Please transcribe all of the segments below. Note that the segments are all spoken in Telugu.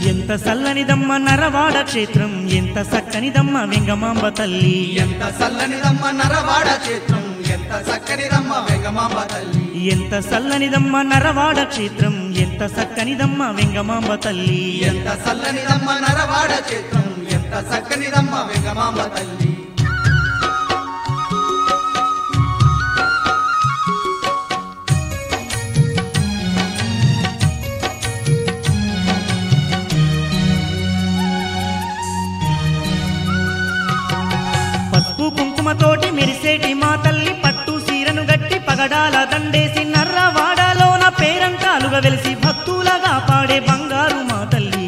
ఎంత సల్లనిదమ్మ నరవాడ క్షేత్రం ఎంత సక్కనిదమ్మ వెంగమాంబ తల్లి ఎంత చల్లనిదమ్మ నరవాడ క్షేత్రం ఎంత చక్కనిదమ్మ వెంగమాంబ తల్లి ఎంత సల్లనిదమ్మ నరవాడ క్షేత్రం ఎంత సక్కనిదమ్మ వెంగమాంబ తల్లి ఎంత చల్లనిదమ్మ నరవాడ క్షేత్రం ఎంత చక్కనిదమ్మ వెంగమాంబ తల్లి పసుపు కుంకుమతోటి మెరిసేటి మా తల్లి పట్టు సీరను గట్టి పగడాల దండేసి నర్రవాడలోన పేరంటాలుగా వెలిసి భక్తులగా పాడే బంగారు మా తల్లి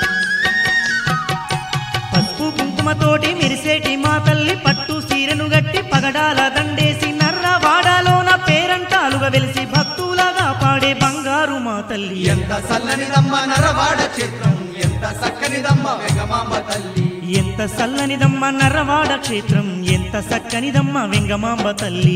పసుపు కుంకుమతోటి మెరిసేటి మా తల్లి పట్టు సీరను గట్టి పగడాల దండేసి నర్రవాడలోన పేరంటాలుగా వెలిసి భక్తులగా పాడే బంగారు మా తల్లి ఎంత చల్లనిదమ్మ నరవాడ క్షేత్రం ఎంత చక్కనిదమ్మ వెంగమాంబ తల్లి ఎంత సల్లనిదమ్మ నర్రవాడ క్షేత్రం ఎంత సక్కనిదమ్మ వెంగమాంబ తల్లి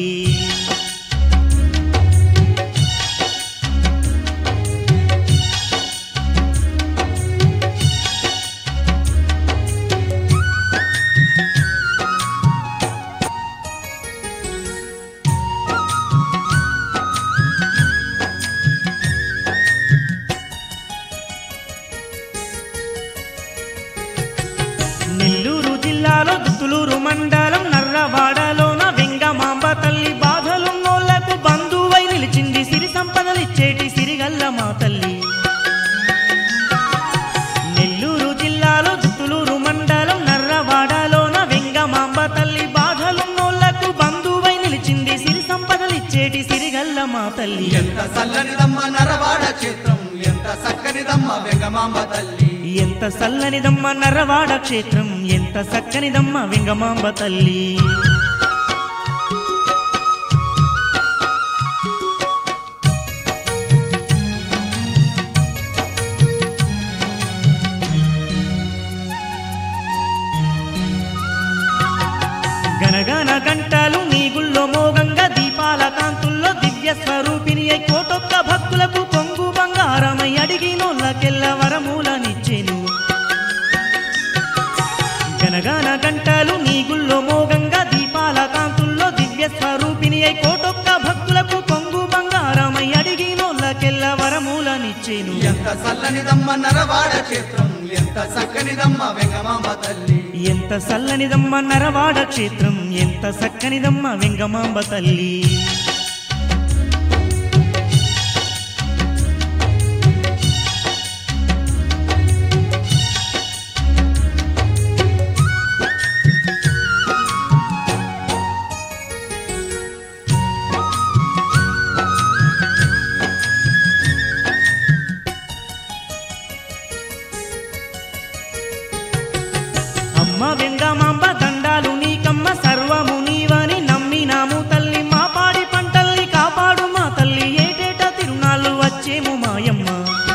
నెల్లూరు జిల్లాలో దుత్తులూరు మండలం నర్రవాడలోన వెంగమాంబ తల్లి బాధలున్నోళ్లకు బంధువై నిలిచింది సిరి సంపదలిచ్చేటి సిరిగల్ల మా తల్లి నెల్లూరు జిల్లాలో దుత్తులూరు మండలం నర్రవాడలోన వెంగమాంబ తల్లి బాధలున్నోళ్లకు బంధువై నిలిచింది సిరి సంపదలిచ్చేటి సిరిగల్ల మా తల్లి ఎంత చల్లనిదమ్మ నరవాడ క్షేత్రం ఎంత చక్కనిదమ్మ వెంగమాంబ తల్లి ఎంత సల్లనిదమ్మ నర్రవాడ క్షేత్రం ఎంత సక్కనిదమ్మ వెంగమాంబ తల్లి గనగన గంటలు నీ గుళ్ళో మోగంగా దీపాల కాంతుల్లో దివ్య స్వరూపిణి అయి కోటొక్క భక్తులకు కొంగు బంగారమై అడిగినోళ్ళకెల్ల వరమూలనిచ్చెను గనగన గంటలు నీ గుళ్ళో మోగంగా దీపాల కాంతుల్లో దివ్య స్వరూపిణి అయి కోటొక్క భక్తులకు కొంగు బంగారమై అడిగినోళ్ళకెల్ల వరమూలనిచ్చెను ఎంత చల్లనిదమ్మ నరవాడ క్షేత్రం ఎంత చక్కనిదమ్మ వెంగమాంబ తల్లి ఎంత సల్లనిదమ్మ నరవాడ క్షేత్రం ఎంత సక్కనిదమ్మ వెంగమాంబ తల్లి అమ్మ వెంగమాంబ దండాలు నీకమ్మ సర్వము నీవని నమ్మినాము తల్లి మా పాడి పంటల్ని కాపాడు మా తల్లి ఏటేట తిరునాళ్ళు వచ్చేము మాయమ్మ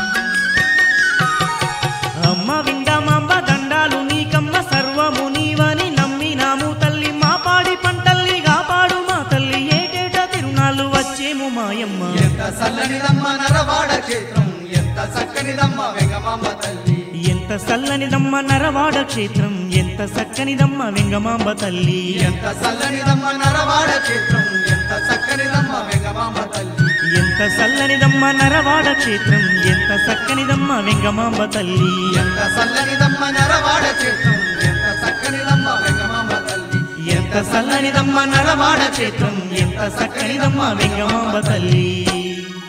అమ్మ వెంగమాంబ దండాలు నీకమ్మ సర్వము నీవని నమ్మినాము తల్లి మా పాడి పంటల్ని కాపాడు మా తల్లి ఏటేట తిరునాళ్ళు వచ్చేము మాయమ్మ ఎంత చల్లనిదమ్మ నరవాడ క్షేత్రం ఎంత చక్కనిదమ్మ వెంగమాంబ తల్లి ఎంత సల్లనిదమ్మ నరవాడ క్షేత్రం ఎంత సక్కనిదమ్మ వెంగమాంబ తల్లి ఎంత చల్లనిదమ్మ నరవాడ క్షేత్రం ఎంత చక్కనిదమ్మ వెంగమాంబ తల్లి ఎంత సల్లనిదమ్మ నరవాడ క్షేత్రం ఎంత సక్కనిదమ్మ వెంగమాంబ తల్లి ఎంత చల్లనిదమ్మ నరవాడ క్షేత్రం ఎంత చక్కనిదమ్మ వెంగమాంబ తల్లి ఎంత సల్లనిదమ్మ నరవాడ క్షేత్రం ఎంత సక్కనిదమ్మ వెంగమాంబ తల్లి